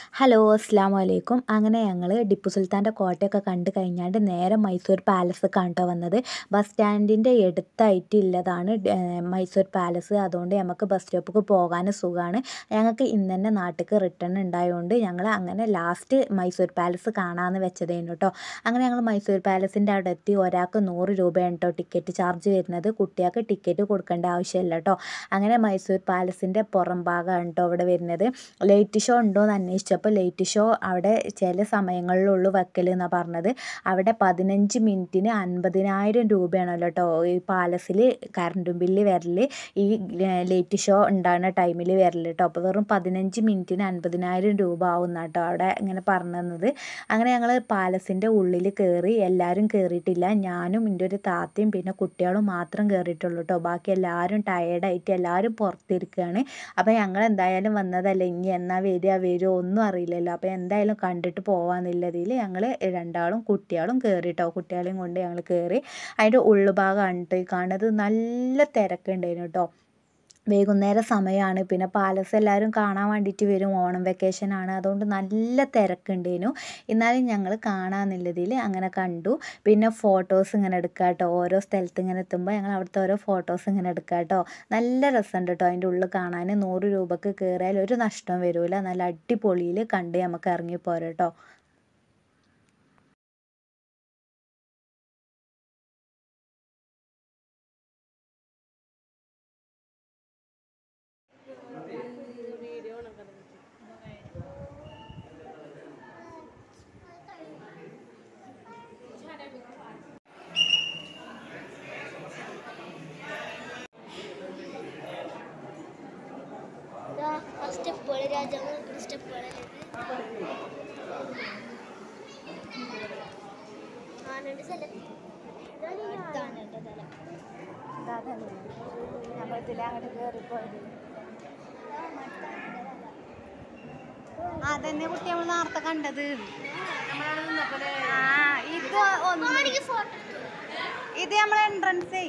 hello അസ്സാം വലൈക്കും അങ്ങനെ ഞങ്ങൾ ടിപ്പു സുൽത്താൻ്റെ കോട്ടയൊക്കെ കണ്ട് കഴിഞ്ഞാണ്ട് നേരെ മൈസൂർ പാലസ് കണ്ടോ വന്നത് ബസ് സ്റ്റാൻഡിൻ്റെ അടുത്തായിട്ട് ഉള്ളതാണ് മൈസൂർ പാലസ് അതുകൊണ്ട് നമുക്ക് ബസ് സ്റ്റോപ്പിക്ക് പോകാൻ സുഖമാണ് ഞങ്ങൾക്ക് ഇന്ന് തന്നെ നാട്ടിലേക്ക് റിട്ടേൺ ഉണ്ടായതുകൊണ്ട് ഞങ്ങൾ അങ്ങനെ ലാസ്റ്റ് മൈസൂർ പാലസ് കാണാമെന്ന് വെച്ചതേനു കേട്ടോ അങ്ങനെ ഞങ്ങൾ മൈസൂർ പാലസിൻ്റെ അവിടെ എത്തി ഒരാൾക്ക് നൂറ് രൂപയാണ് കേട്ടോ ടിക്കറ്റ് ചാർജ് വരുന്നത് കുട്ടികൾക്ക് ടിക്കറ്റ് കൊടുക്കേണ്ട ആവശ്യമില്ല കേട്ടോ അങ്ങനെ മൈസൂർ പാലസിൻ്റെ പുറം ഭാഗമാണ് കേട്ടോ ഇവിടെ വരുന്നത് ലൈറ്റ് ഷോ ഉണ്ടോ എന്ന് അന്വേഷിച്ചപ്പോൾ ലൈറ്റ് ഷോ അവിടെ ചില സമയങ്ങളിലുള്ളൂ വെക്കൽ എന്നാണ് പറഞ്ഞത് അവിടെ പതിനഞ്ച് മിനിറ്റിന് അൻപതിനായിരം രൂപയാണല്ലോ കേട്ടോ ഈ പാലസിൽ കറണ്ടും ബില്ല് വരൽ ഈ ലൈറ്റ് ഷോ ഉണ്ടാകുന്ന ടൈമിൽ വരൽ കേട്ടോ അപ്പോൾ വെറും പതിനഞ്ച് മിനിറ്റിന് അൻപതിനായിരം രൂപ ആവും കേട്ടോ അവിടെ ഇങ്ങനെ പറഞ്ഞു തന്നത് അങ്ങനെ ഞങ്ങൾ പാലസിൻ്റെ ഉള്ളിൽ കയറി എല്ലാവരും കയറിയിട്ടില്ല ഞാനും എൻ്റെ ഒരു താത്തയും പിന്നെ കുട്ടികളും മാത്രം കയറിയിട്ടുള്ളൂ കേട്ടോ ബാക്കി എല്ലാവരും ടയേർഡായിട്ട് എല്ലാവരും പുറത്തിരിക്കുകയാണ് അപ്പോൾ ഞങ്ങൾ എന്തായാലും വന്നതല്ലേ ഇനി എന്നാ വരിക വരുമോ ഒന്നും അറിയില്ലല്ലോ അപ്പോൾ എന്തായാലും കണ്ടിട്ട് പോവാന്നുള്ളതിൽ ഞങ്ങൾ രണ്ടാളും കുട്ടികളും കയറി കേട്ടോ കുട്ടികളെയും കൊണ്ട് ഞങ്ങൾ കയറി അതിൻ്റെ ഉള്ളുഭാഗമാണ് കേട്ടോ ഈ കാണുന്നത് നല്ല തിരക്കുണ്ടായിരുന്നു കേട്ടോ വൈകുന്നേര സമയമാണ് പിന്നെ പാലസ് എല്ലാവരും കാണാൻ വേണ്ടിയിട്ട് വരും ഓണം വെക്കേഷനാണ് അതുകൊണ്ട് നല്ല തിരക്കുണ്ടേനു എന്നാലും ഞങ്ങൾ കാണാമെന്നുള്ളതിൽ അങ്ങനെ കണ്ടു പിന്നെ ഫോട്ടോസ് ഇങ്ങനെ എടുക്കുക കേട്ടോ ഓരോ സ്ഥലത്ത് ഇങ്ങനെ എത്തുമ്പോൾ ഞങ്ങൾ അവിടുത്തെ ഓരോ ഫോട്ടോസ് ഇങ്ങനെ എടുക്കുക കേട്ടോ നല്ല രസമുണ്ട് കേട്ടോ അതിൻ്റെ ഉള്ളിൽ കാണാൻ നൂറ് രൂപക്ക് കയറിയാൽ ഒരു നഷ്ടം വരില്ല നല്ല അടിപൊളിയിൽ കണ്ട് നമുക്ക് ഇറങ്ങി പോരാ കേട്ടോ ആ സ്റ്റെപ്പുകൾ രാജാവ് സ്റ്റെപ്പുകളല്ലേ ആനയുടെ സ്ഥലം ഇതാണ് എൻ്റെ സ്ഥലം അങ്ങോട്ട് കയറിപ്പോയത് അതന്നെ കുട്ടി നമ്മൾ നേരത്തെ കണ്ടത് ആ ഇത് ഒന്ന് എനിക്ക് ഫോട്ടോ ഇത് നമ്മളെ എൻട്രൻസ്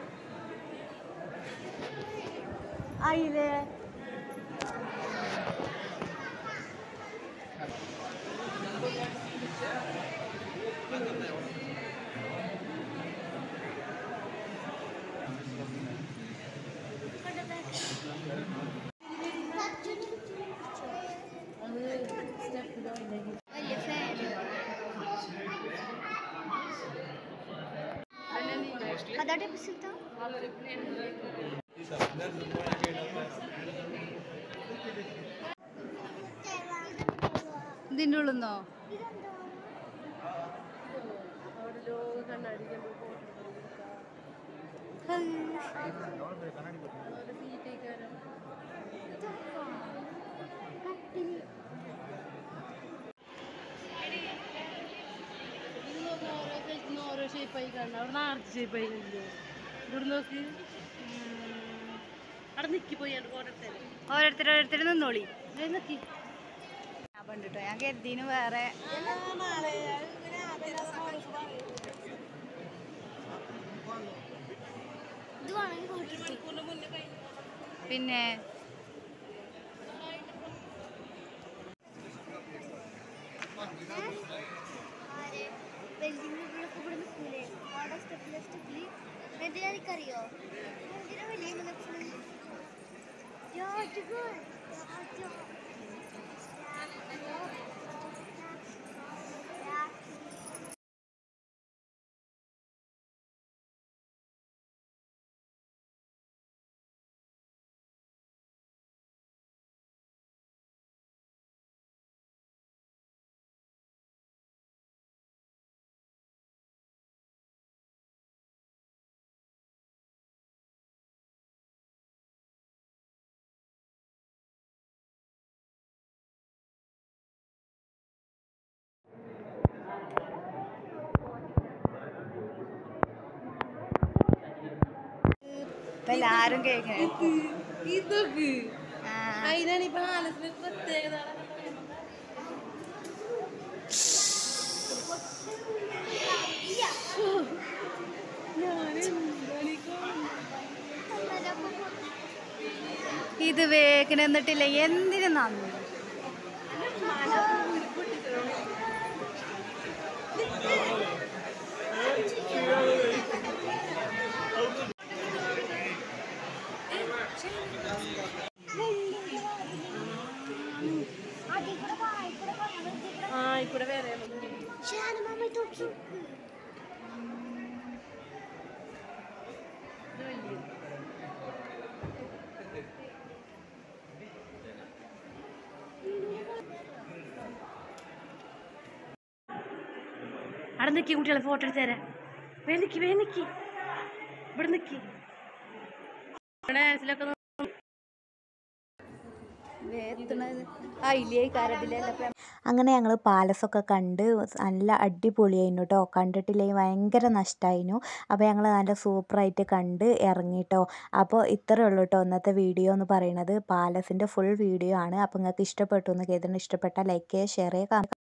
അയില് വലിയ ഫാൻ അതാ ടിപ്പു സുൽത്താൻ ഇതിൻ്റെ ഉള്ളിന്നോ ഓരോ ഷേപ്പായി കാണണം അവിടെ നാർത്ത് ഷേപ്പായി കണ്ടില്ലേ ഇവിടെ നോക്ക് അവിടെ നിക്കി പോയി ഓരോരുത്തർ ഓരോരുത്തർ ഓരോരുത്തർ നിന്നോളി നിക്കി ഞാൻ കണ്ടിട്ടോ ഞാൻ കരുതിന് വേറെ ഇത് വേണമെങ്കിൽ കൂട്ടിട്ട് പിന്നെ ആരെ വെല്ലിങ്ങുകളൊക്കെ ഇവിടെ നിൽക്കൂലേ അവിടെ സ്റ്റെപ്പിലെ സ്റ്റെപ്പില് എന്തിനാ എനിക്കറിയോ എന്തിനാ വെല്ലിങ്ങ നിൽക്കുന്നത് രാജുകൾ രാജ ഇപ്പൊ എല്ലാരും കേൾക്കണേ ഇതൊക്കെ അതിനാണ് ഈ പാലസിന് പ്രത്യേകത ഇത് വേഗം എന്നിട്ടില്ല എന്തിനു നന്ദി അതീ കൂടെ പോണം, ഈ കൂടെ പോണം, അതീ കൂടെ ആ ഇവിടെ വേറെ ഷാനമാമ തൊട്ടു അവിടെ നിൽക്കി കുട്ടികളെ ഫോട്ടോ എടുത്ത് തരാം വേ നിൽക്കി വേ നിൽക്കി ഇവിടെ നിൽക്കി ഇവിടെ ഡാൻസിലൊക്കെ അങ്ങനെ ഞങ്ങൾ പാലസൊക്കെ കണ്ട് നല്ല അടിപൊളിയായിരുന്നു കേട്ടോ കണ്ടിട്ടില്ലെങ്കിൽ ഭയങ്കര നഷ്ടമായിരുന്നു അപ്പോൾ ഞങ്ങൾ നല്ല സൂപ്പറായിട്ട് കണ്ട് ഇറങ്ങിട്ടോ അപ്പോൾ ഇത്രയേ ഉള്ളൂ കേട്ടോ ഇന്നത്തെ വീഡിയോ എന്ന് പറയുന്നത് പാലസിൻ്റെ ഫുൾ വീഡിയോ ആണ് അപ്പോൾ നിങ്ങൾക്ക് ഇഷ്ടപ്പെട്ടു എന്ന് കരുതുന്നു ഇഷ്ടപ്പെട്ടാൽ ലൈക്ക് ചെയ്യുക ഷെയർ ചെയ്യുക